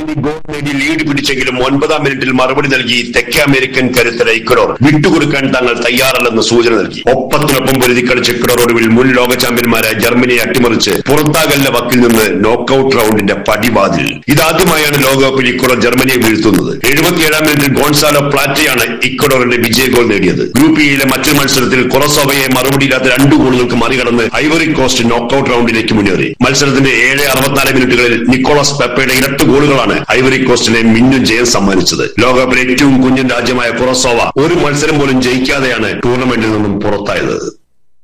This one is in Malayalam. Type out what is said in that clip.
ജർമ്മനി ഗോൾ നേടി ലീഡ് പിടിച്ചെങ്കിലും ഒൻപതാം മിനിറ്റിൽ മറുപടി നൽകി തെക്കേ അമേരിക്കൻ കരുത്തര ഇക്വഡോർ വിട്ടുകൊടുക്കാൻ തങ്ങൾ തയ്യാറല്ലെന്ന് സൂചന നൽകി ഒപ്പത്തിനൊപ്പം പൊരുതി കളിച്ച ഇക്വഡോർ ഒടുവിൽ മുൻ ലോക ചാമ്പ്യന്മാരായ ജർമ്മനിയെ അട്ടിമറിച്ച് പുറത്താകലിന്റെ വക്കിൽ നിന്ന് നോക്കൌട്ട് റൗണ്ടിന്റെ പടിവാതിൽ ഇതാദ്യമായാണ് ലോകകപ്പിൽ ഇക്വഡോർ ജർമ്മനിയെ വീഴ്ത്തുന്നത് എഴുപത്തിയേഴാം മിനിറ്റിൽ ഗോൺസാലോ പ്ലാറ്റയാണ് ഇക്വഡോറിന്റെ വിജയ ഗോൾ നേടിയത് ഗ്രൂപ്പ് ഇയിലെ മറ്റൊരു മത്സരത്തിൽ കൊറസോവയെ മറുപടിയില്ലാത്ത രണ്ട് ഗോളുകൾക്ക് മറികടന്ന് ഐവറി കോസ്റ്റ് നോക്കൌട്ട് റൗണ്ടിലേക്ക് മുന്നേറി മത്സരത്തിന്റെ ഏഴ് അറുപത്തിനാല് മിനിറ്റുകളിൽ നിക്കോളസ് പെപ്പയുടെ ഇരട്ട ഗോളുകളാണ് ഐവറി കോസ്റ്റിനെ മിന്നും ജയം സമ്മാനിച്ചത് ലോകകപ്പിലെ ഏറ്റവും കുഞ്ഞൻ രാജ്യമായ കൊറസോവ ഒരു മത്സരം പോലും ജയിക്കാതെയാണ് ടൂർണമെന്റിൽ നിന്നും പുറത്തായത്